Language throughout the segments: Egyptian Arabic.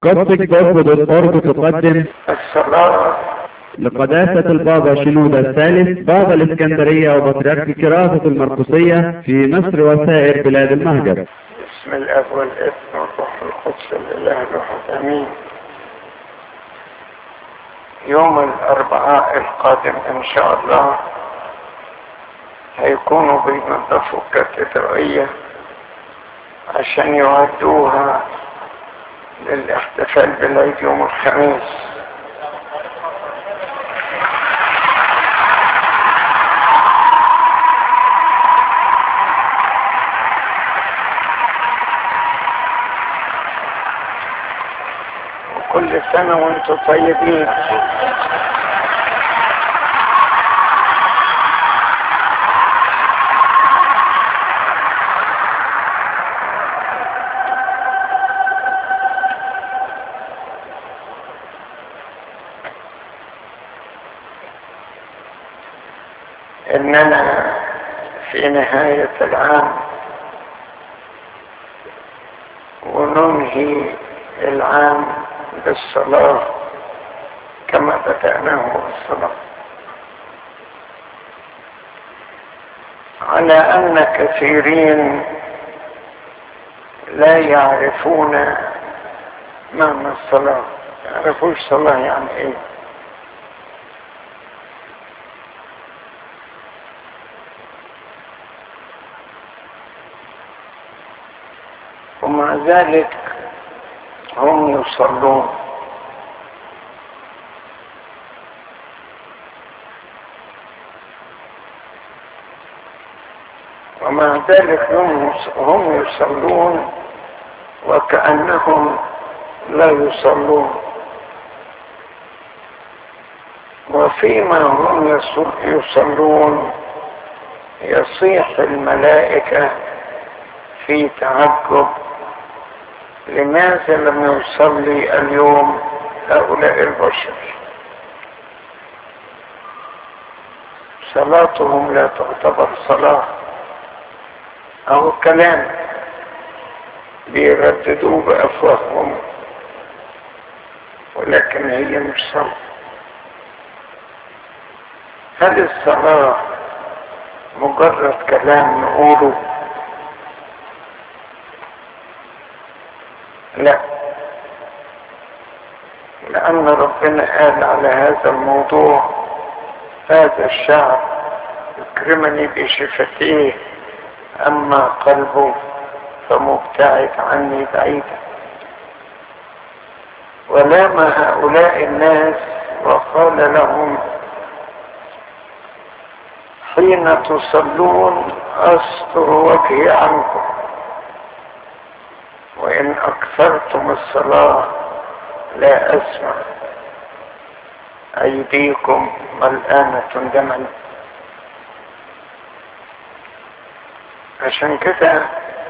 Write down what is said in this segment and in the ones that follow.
قصة برضه بالقرب تقدم الصلاة لقداسة البابا شنودة الثالث بابا الإسكندرية وبطريرك كراسة المرقسية في مصر وسائر بلاد المهجر بسم الأب والابن والروح القدس الإله الواحد آمين يوم الأربعاء القادم إن شاء الله هيكونوا بينظفوا الكاتدرائية عشان يعدوها للاحتفال بالعيد يوم الخميس وكل سنة وانتم طيبين اننا في نهاية العام وننهي العام بالصلاة كما بدأناه بالصلاة على أن كثيرين لا يعرفون معنى الصلاة يعرفوش صلاة يعني ايه ومع ذلك هم يصلون ومع ذلك هم هم يصلون وكأنهم لا يصلون وفيما هم يصلون يصيح الملائكة في تعجب لماذا لم يصلي اليوم هؤلاء البشر صلاتهم لا تعتبر صلاة أو كلام بيرددوه بأفواههم ولكن هي مش صلاة هل الصلاة مجرد كلام نقوله لا لأن ربنا قال على هذا الموضوع هذا الشعب يكرمني بشفتيه أما قلبه فمبتعد عني بعيدا ولام هؤلاء الناس وقال لهم حين تصلون أستر وجهي عنكم وإن أكثرتم الصلاة لا أسمع أيديكم ملآنة دما عشان كده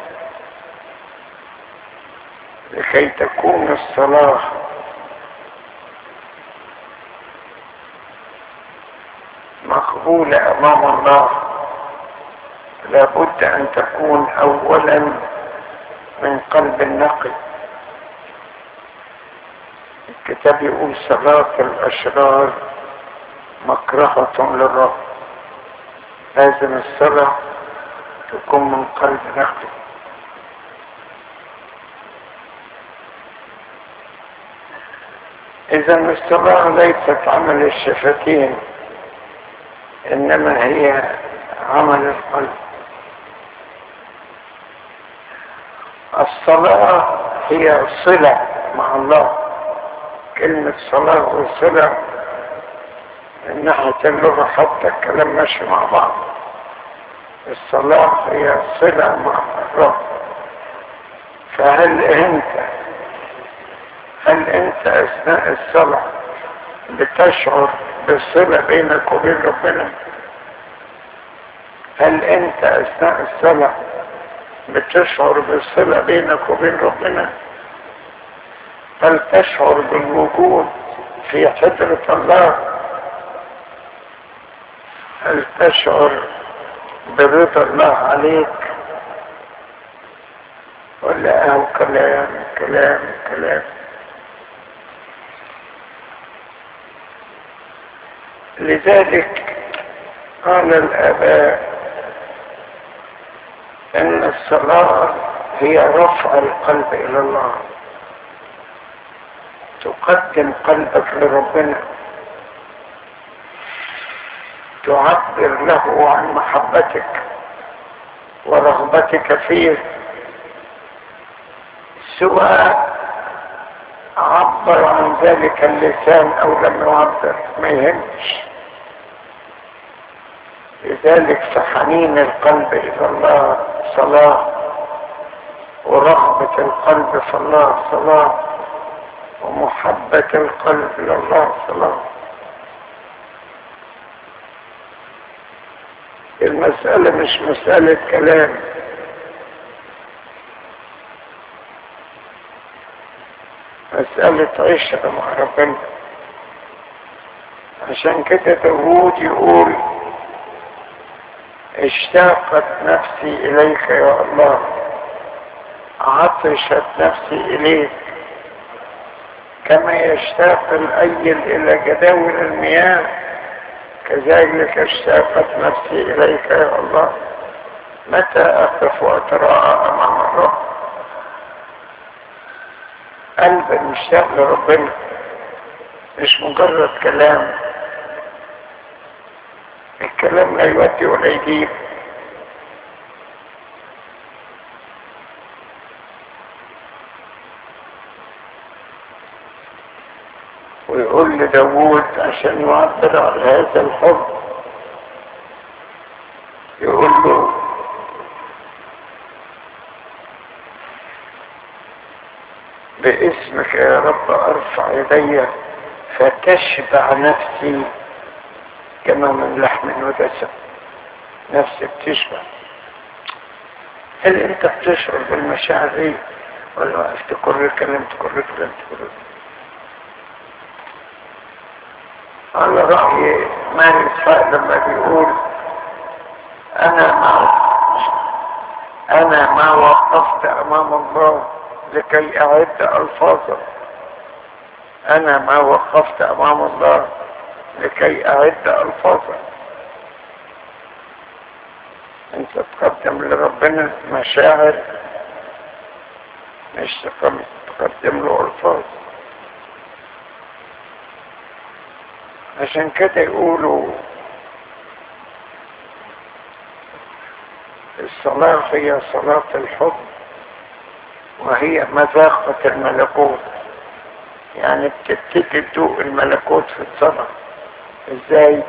لكي تكون الصلاة مقبولة أمام الله لابد أن تكون أولا من قلب النقي الكتاب يقول صلاة الأشرار مكرهة للرب لازم الصلاة تكون من قلب نقي إذا الصلاة ليست عمل الشفتين إنما هي عمل القلب الصلاة هي صلة مع الله كلمة صلاة وصلة من ناحية اللغة حتى الكلام ماشي مع بعض الصلاة هي صلة مع الرب فهل انت هل انت اثناء الصلاة بتشعر بالصلة بينك وبين ربنا هل انت اثناء الصلاة بتشعر بالصلة بينك وبين ربنا هل تشعر بالوجود في حضرة الله هل تشعر برضا الله عليك ولا اهو كلام كلام كلام لذلك قال الآباء إن الصلاة هي رفع القلب إلى الله تقدم قلبك لربنا تعبر له عن محبتك ورغبتك فيه سواء عبر عن ذلك اللسان او لم يعبر ما يهمش لذلك فحنين القلب الى الله صلاه ورغبه القلب في الله صلاه ومحبه القلب الى الله صلاه المسألة مش مسألة كلام مسألة عشرة مع ربنا عشان كده داوود يقول اشتاقت نفسي إليك يا الله عطشت نفسي إليك كما يشتاق الأيل إلى جداول المياه كذلك اشتاقت نفسي إليك يا الله متى أقف وأتراءى أمام الرب قلب مشتاق لربنا مش مجرد كلام الكلام لا يودي ولا يجيب ويقول لداوود عشان يعبر عن هذا الحب يقول له باسمك يا رب ارفع يدي فتشبع نفسي كما من لحم ودسم نفسي بتشبع هل انت بتشعر بالمشاعر دي ولا واقف تكرر كلام تكرر كلام تكرر على رأي مالك فاق لما بيقول أنا ما أنا ما وقفت أمام الله لكي أعد ألفاظا أنا ما وقفت أمام الله لكي أعد ألفاظا أنت تقدم لربنا مشاعر مش تقدم له ألفاظ عشان كده يقولوا الصلاة هي صلاة الحب وهي مذاقة الملكوت يعني بتبتدي تدوق الملكوت في الصلاة ازاي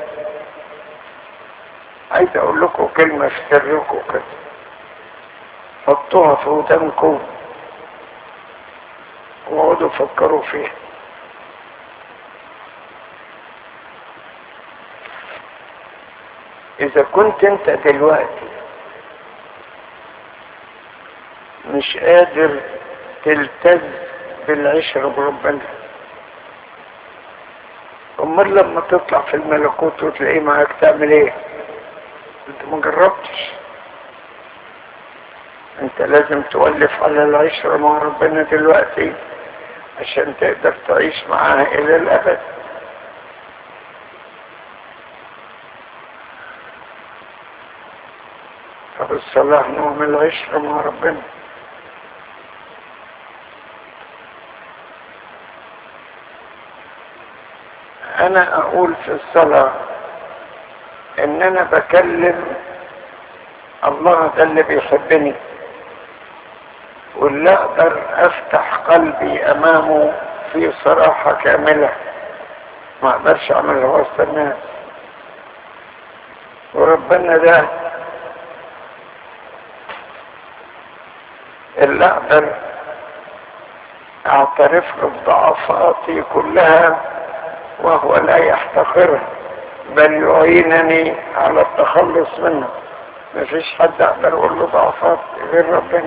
عايز اقول لكم كلمة في سركم كده حطوها في ودانكم واقعدوا فكروا فيها اذا كنت انت دلوقتي مش قادر تلتز بالعشرة بربنا امال لما تطلع في الملكوت وتلاقيه معاك تعمل ايه انت ما جربتش انت لازم تولف على العشرة مع ربنا دلوقتي عشان تقدر تعيش معاه الى الابد طب الصلاة نوع من العشرة مع ربنا انا اقول في الصلاة ان انا بكلم الله ده اللي بيحبني واللي اقدر افتح قلبي امامه في صراحة كاملة ما اقدرش اعملها وسط الناس وربنا ده اللي اقدر اعترف له بضعفاتي كلها وهو لا يحتقرها بل يعينني على التخلص منها مفيش حد اقدر اقول له ضعفات غير ربنا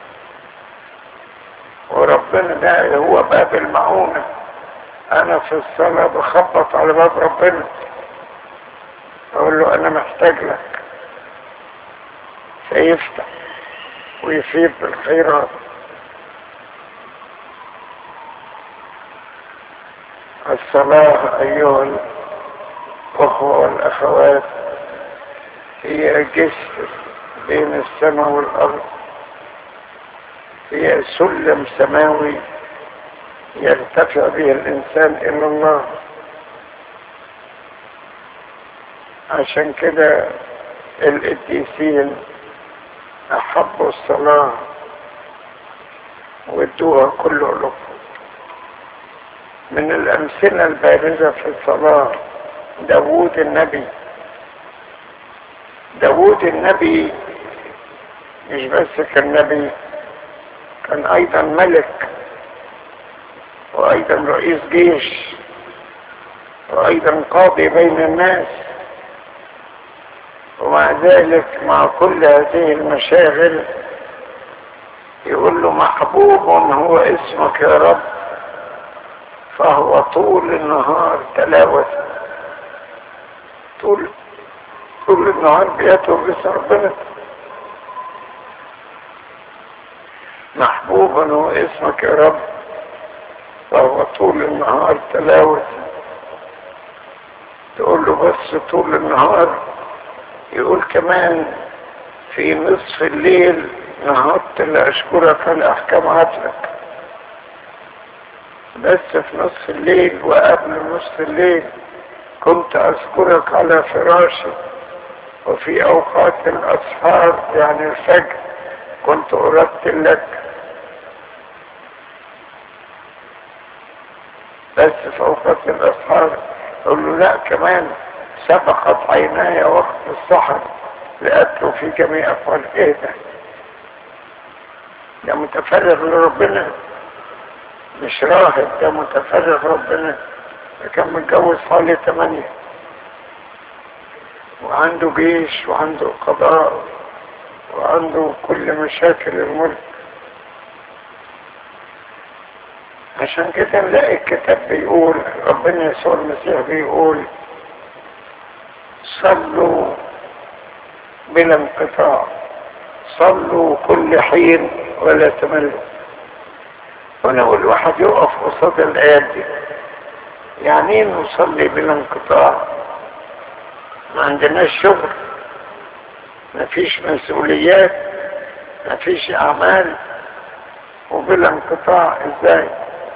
وربنا ده هو باب المعونة انا في الصلاة بخبط على باب ربنا اقول له انا محتاج لك فيفتح ويفيد بالخيرات الصلاة أيها الأخوة الأخوة والأخوات هي جسر بين السماء والأرض هي سلم سماوي يرتفع به الإنسان إلى الله عشان كده القديسين أحبوا الصلاة وادوها كل قلوبهم من الأمثلة البارزة في الصلاة داوود النبي داوود النبي مش بس كان نبي كان أيضا ملك وأيضا رئيس جيش وأيضا قاضي بين الناس ومع ذلك مع كل هذه المشاغل يقول له محبوب هو اسمك يا رب فهو طول النهار تلاوة طول طول النهار بيتوب بس ربنا محبوبا هو اسمك يا رب فهو طول النهار تلاوة تقول له بس طول النهار يقول كمان في نصف الليل نهضت لأشكرك لأحكام عدلك بس في نصف الليل وقبل نصف الليل كنت أذكرك على فراشي وفي أوقات الأسحار يعني الفجر كنت أرتل لك بس في أوقات الأسحار أقول له لا كمان سبقت عيناي وقت السحر لأتلو في جميع أفعال إيه ده ده متفرغ لربنا مش راهب ده متفرغ ربنا ده كان متجوز حوالي ثمانية وعنده جيش وعنده قضاء وعنده كل مشاكل الملك عشان كده نلاقي الكتاب بيقول ربنا يسوع المسيح بيقول صلوا بلا انقطاع صلوا كل حين ولا تملوا هنا الواحد يقف قصاد الآيات دي يعني ايه نصلي بلا انقطاع ما عندناش شغل ما فيش مسؤوليات ما فيش اعمال وبلا انقطاع ازاي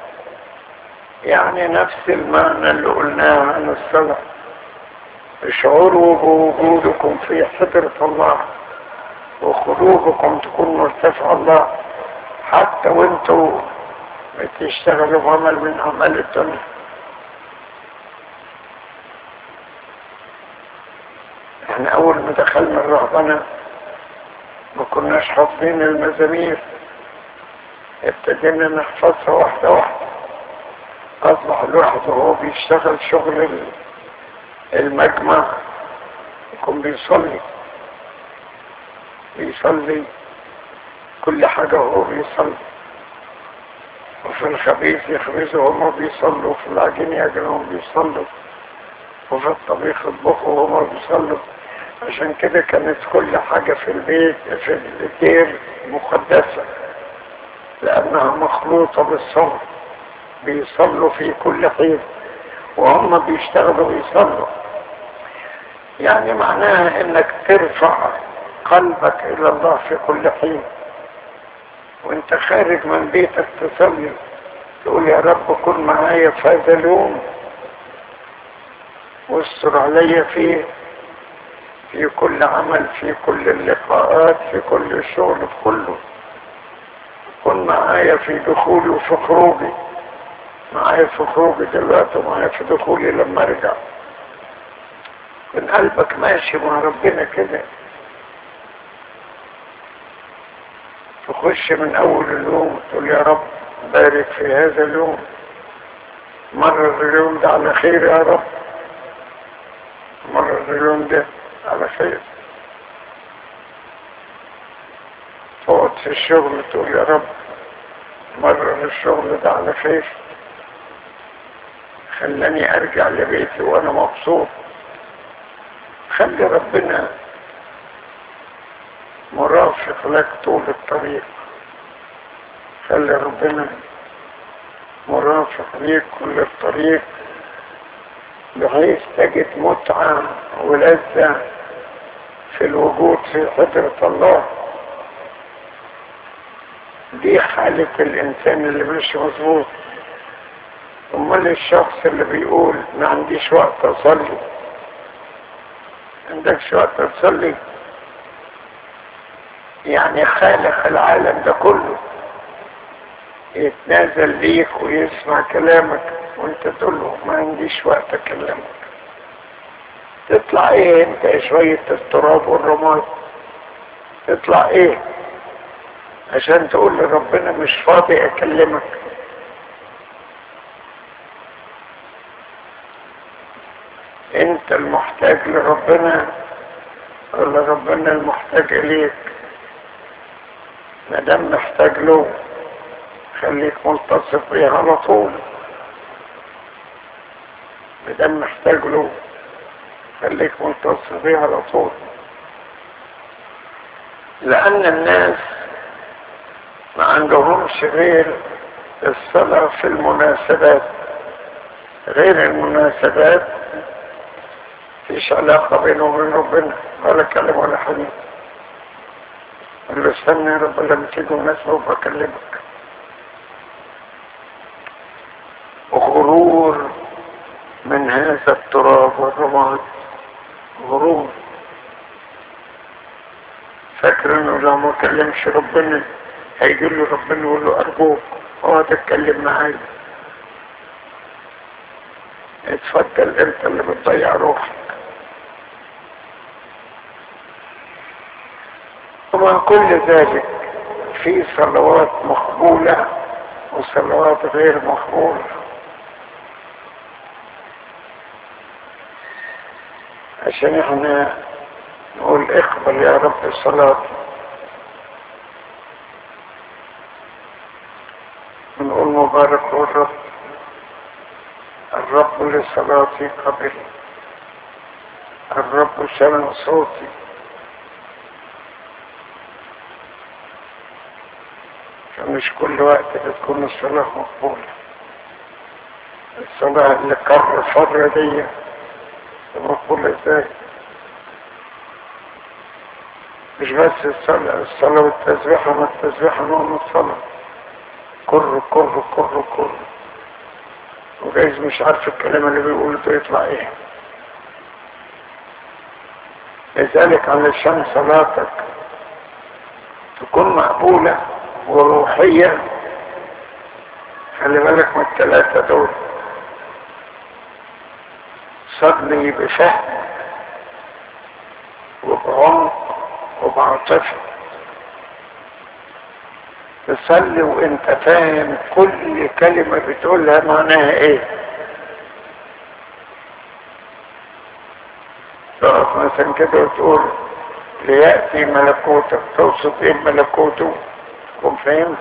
يعني نفس المعنى اللي قلناه عن الصلاة اشعروا بوجودكم في حضرة الله وخروجكم تكون مرتفع الله حتى وانتوا بتشتغلوا في عمل من اعمال الدنيا احنا اول ما دخلنا الرهبنة ما كناش حافظين المزامير ابتدينا نحفظها واحدة واحدة اصبح الواحد وهو بيشتغل شغل المجمع يكون بيصلي بيصلي كل حاجة هو بيصلي وفي الخبيث يخبزوا هما بيصلوا وفي العجين يجروا هم بيصلوا وفي الطبيخ يطبخوا هما بيصلوا عشان كده كانت كل حاجة في البيت في الدير مقدسة لأنها مخلوطة بالصلاة بيصلوا في كل حين وهم بيشتغلوا ويصلوا يعني معناها انك ترفع قلبك الى الله في كل حين وانت خارج من بيتك تصلي تقول يا رب كن معايا في هذا اليوم واستر علي فيه في كل عمل في كل اللقاءات في كل الشغل في كله كن معايا في دخولي وفي خروجي معايا في خروجي دلوقتي ومعايا في دخولي لما ارجع من قلبك ماشي مع ربنا كده تخش من اول اليوم تقول يا رب بارك في هذا اليوم مرر اليوم ده على خير يا رب مرر اليوم ده على خير تقعد في الشغل تقول يا رب مرر الشغل ده على خير خلاني ارجع لبيتي وانا مبسوط خلي ربنا مرافق لك طول الطريق خلي ربنا مرافق ليك كل الطريق بحيث تجد متعة ولذة في الوجود في حضرة الله دي حالة الإنسان اللي مش مظبوط أمال الشخص اللي بيقول ما عنديش وقت أصلي عندكش وقت تصلي يعني خالق العالم ده كله يتنازل ليك ويسمع كلامك وانت تقول له ما عنديش وقت اكلمك تطلع ايه انت شوية التراب والرماد تطلع ايه عشان تقول لربنا مش فاضي اكلمك انت المحتاج لربنا ولا ربنا المحتاج اليك ما دام محتاج له خليك ملتصق بيه على طول ما دام محتاج له خليك ملتصق بيه على طول لان الناس ما عندهمش غير الصلاة في المناسبات غير المناسبات مفيش علاقة بينه وبين ربنا ولا كلام ولا حديث قال له استنى يا رب لما تيجي مناسبة وبكلمك غرور من هذا التراب والرماد غرور فاكر انه لو ما كلمش ربنا هيجي له ربنا يقول له ارجوك اقعد اتكلم معايا اتفضل انت اللي بتضيع روحك ومع كل ذلك في صلوات مقبولة وصلوات غير مقبولة عشان احنا نقول اقبل يا رب الصلاة ونقول مبارك هو الرب الرب لصلاتي قبل الرب سمع صوتي فمش كل وقت بتكون الصلاة مقبولة الصلاة اللي كر فر دي مقبولة ازاي مش بس الصلاة الصلاة والتسبيحة ما التسبيحة نوع من الصلاة كر كر كر كر وجايز مش عارف الكلام اللي بيقوله ده يطلع ايه لذلك علشان صلاتك تكون مقبولة وروحية خلي بالك من الثلاثة دول صلي بفهم وبعمق وبعاطفة تصلي وانت فاهم كل كلمة بتقولها معناها ايه تقف مثلا كده وتقول ليأتي ملكوتك توصف ايه ملكوته تكون فاهم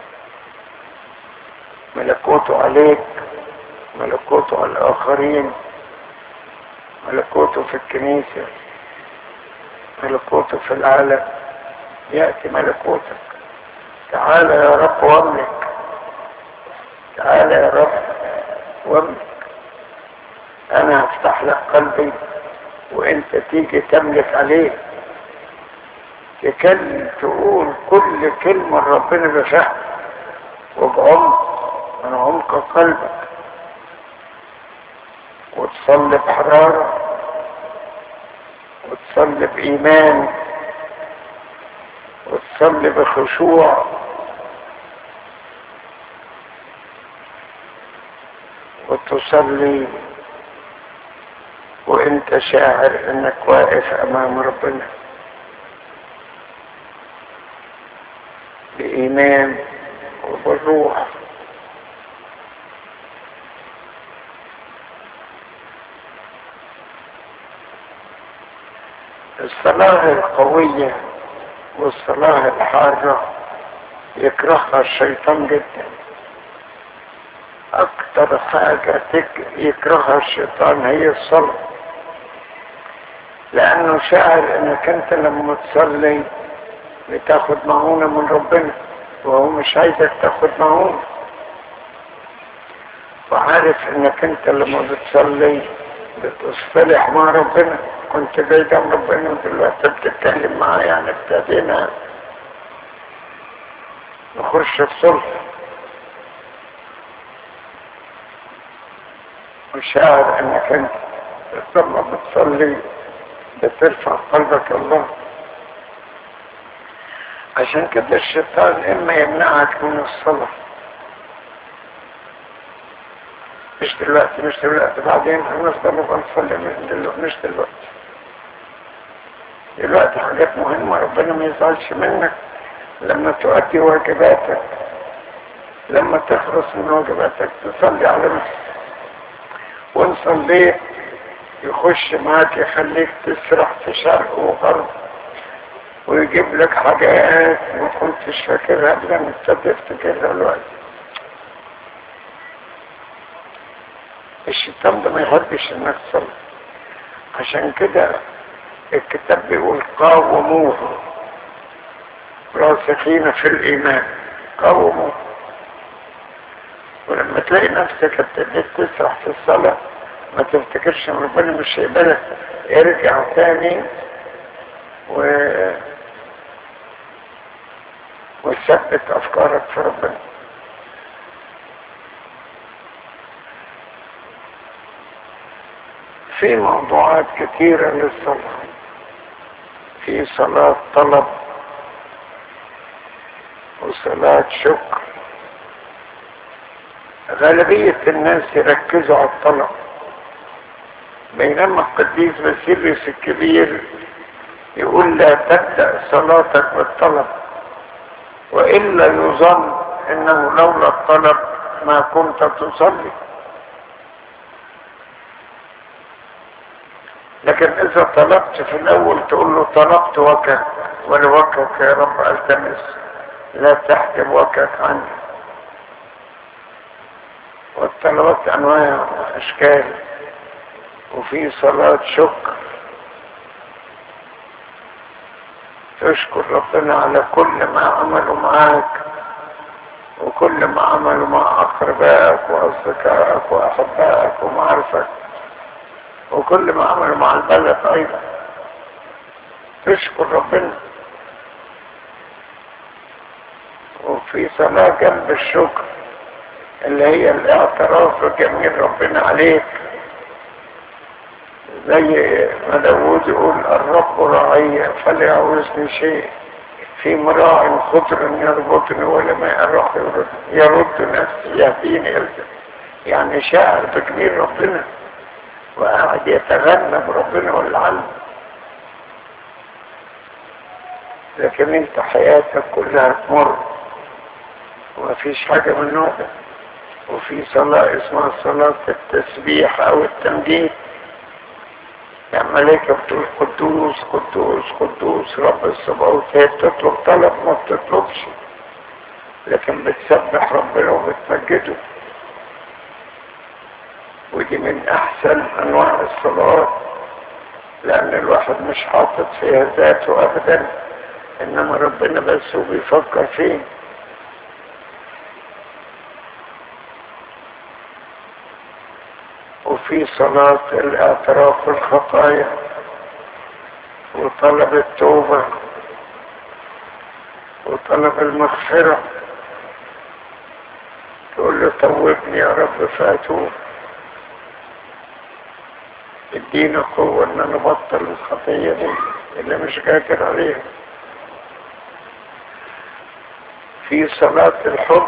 ملكوته عليك ملكوته على الآخرين ملكوته في الكنيسة ملكوته في العالم يأتي ملكوتك تعالى يا رب واملك تعالى يا رب واملك انا هفتح لك قلبي وانت تيجي تملك عليه تكلم تقول كل كلمة ربنا بفهم وبعمق من عمق قلبك وتصلي بحرارة وتصلي بإيمان وتصلي بخشوع وتصلي وانت شاعر انك واقف امام ربنا بإيمان وبالروح الصلاة القوية والصلاة الحارة يكرهها الشيطان جدا أكتر حاجة يكرهها الشيطان هي الصلاة لأنه شاعر إنك أنت لما تصلي بتاخد معونة من ربنا وهو مش عايزك تاخد معونة وعارف إنك أنت لما بتصلي بتصطلح مع ربنا كنت بعيد عن ربنا ودلوقتي بتتكلم معاه يعني ابتدينا نخش في صلح وشاعر انك انت لما بتصلي بترفع قلبك الله عشان كده الشيطان اما يمنعك من الصلاة مش دلوقتي مش دلوقتي بعدين هنفضل نبقى نصلي من دلوقتي مش دلوقتي دلوقتي حاجات مهمة ربنا ما يزعلش منك لما تؤدي واجباتك لما تخلص من واجباتك تصلي على نفسك وان صليت يخش معاك يخليك تسرح في شرق وغرب ويجيب لك حاجات ما كنتش فاكرها قبل ما ابتديت تفتكرها دلوقتي الشيطان ده ما يحبش انك تصلي عشان كده الكتاب بيقول قاوموه راسخين في الايمان قاوموه ولما تلاقي نفسك ابتديت تسرح في الصلاة ما تفتكرش ان ربنا مش هيقبلك ارجع تاني و وثبت افكارك في ربنا في موضوعات كثيرة للصلاة في صلاة طلب وصلاة شكر غالبية الناس يركزوا على الطلب بينما القديس باسيليوس الكبير يقول لا تبدأ صلاتك بالطلب وإلا يظن إنه لولا الطلب ما كنت تصلي لكن إذا طلبت في الأول تقول له طلبت وكك ولوكك يا رب التمس لا تحجب وكك عني والطلبات أنواع أشكال وفي صلاة شكر تشكر ربنا على كل ما عملوا معاك وكل ما عملوا مع أقربائك وأصدقائك وأحبائك ومعارفك وكل ما عملوا مع البلد أيضا تشكر ربنا وفي صلاة جنب الشكر اللي هي الاعتراف بجميل ربنا عليك زي ما داود يقول الرب راعي فلا يعوزني شيء في مراع خضر يربطني ولا ما يروح يرد, يرد نفسي يهديني يلزم يعني شاعر بجميل ربنا وقاعد يتغنى بربنا والعلم لكن انت حياتك كلها تمر ومفيش حاجة من نوع ده وفي صلاة اسمها صلاة التسبيح او التمجيد يعني ملائكة بتقول قدوس قدوس قدوس رب السماوات هي بتطلب طلب ما بتطلبش لكن بتسبح ربنا وبتمجده ودي من احسن انواع الصلاة لان الواحد مش حاطط فيها ذاته ابدا انما ربنا بس هو بيفكر فيه وفي صلاة الاعتراف بالخطايا وطلب التوبة وطلب المغفرة تقول له توبني يا رب فاتوب ادينا قوة ان انا ابطل الخطية دي اللي مش قادر عليها في صلاة الحب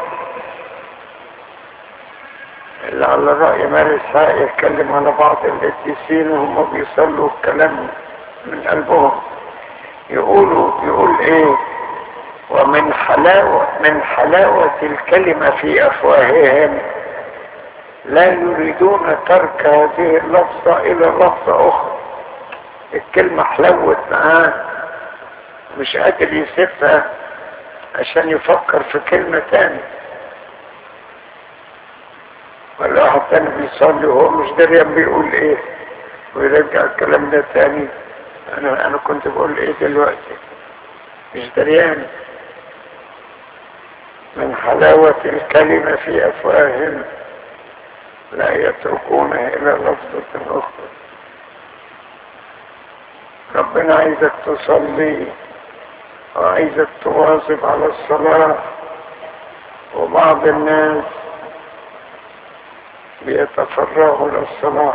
اللي على رأي مارس هاء يتكلم على بعض القديسين وهم بيصلوا الكلام من قلبهم يقولوا يقول ايه ومن حلاوة من حلاوة الكلمة في أفواههم لا يريدون ترك هذه اللفظة إلى لفظة أخرى الكلمة حلوت معاه مش قادر يسيبها عشان يفكر في كلمة تانية ولا واحد تاني بيصلي وهو مش دريان بيقول ايه ويرجع الكلام ده تاني انا انا كنت بقول ايه دلوقتي مش دريان من حلاوة الكلمة في افواههم لا يتركونه إلى لفظة أخرى ربنا عايزك تصلي وعايزك تواظب على الصلاة وبعض الناس بيتفرغوا للصلاة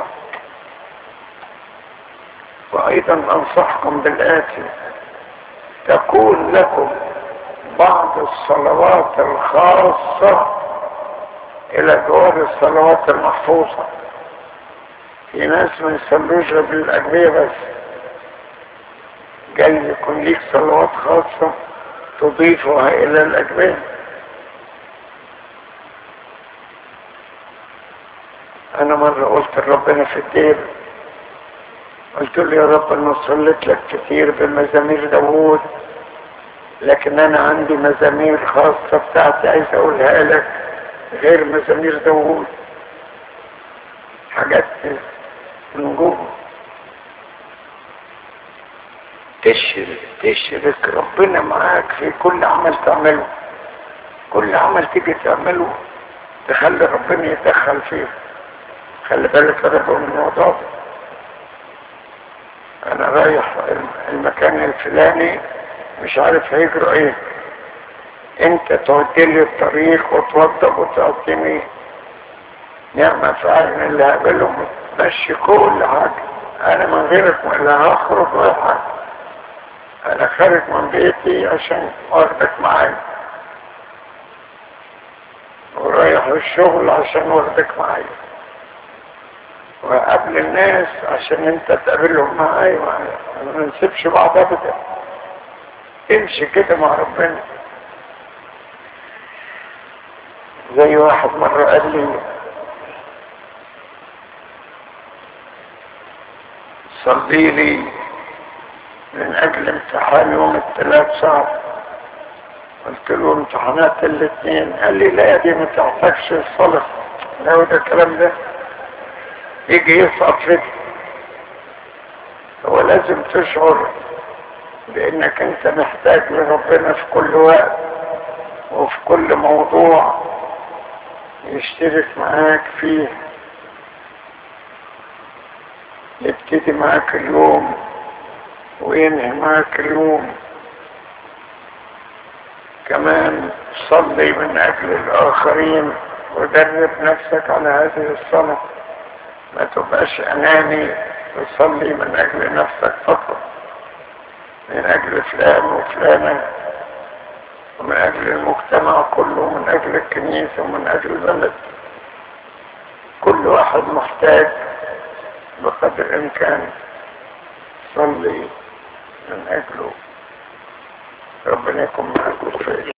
وأيضا أنصحكم بالآتي تكون لكم بعض الصلوات الخاصة إلى جوار الصلوات المحفوظة في ناس ما يصلوش بالأجبية بس جاي يكون ليك صلوات خاصة تضيفها إلى الأجبية أنا مرة قلت لربنا في الدير قلت له يا رب أنا صليت لك كتير بمزامير داوود لكن أنا عندي مزامير خاصة بتاعتي عايز أقولها لك غير مزامير داوود حاجات من جوه تشرك تشرك ربنا معاك في كل عمل تعمله كل عمل تيجي تعمله تخلي ربنا يتدخل فيه خلي بالك يا رب من الموضوع ده انا رايح المكان الفلاني مش عارف هيجروا ايه انت تودي لي الطريق وتوضب وتعطيني نعمة فعلا اللي هقابلهم مشي كل حاجة انا من غيرك لا هخرج ولا حاجة انا خارج من بيتي عشان واخدك معايا ورايح الشغل عشان واخدك معايا وقبل الناس عشان انت تقابلهم معايا ما نسيبش بعض ابدا امشي كده مع ربنا زي واحد مرة قال لي صلي لي من اجل امتحان يوم الثلاث صعب قلت له امتحانات الاثنين قال لي لا دي ما تحتاجش الصلاة لو ده الكلام ده يجي يسقط فيك هو لازم تشعر بانك انت محتاج لربنا في كل وقت وفي كل موضوع يشترك معاك فيه يبتدي معاك اليوم وينهي معاك اليوم كمان صلي من اجل الاخرين ودرب نفسك على هذه الصلاه ما تبقاش اناني تصلي من اجل نفسك فقط من اجل فلان وفلانة ومن اجل المجتمع كله ومن اجل الكنيسة ومن اجل البلد كل واحد محتاج بقدر الامكان صلي من اجله ربنا يكون معكم خير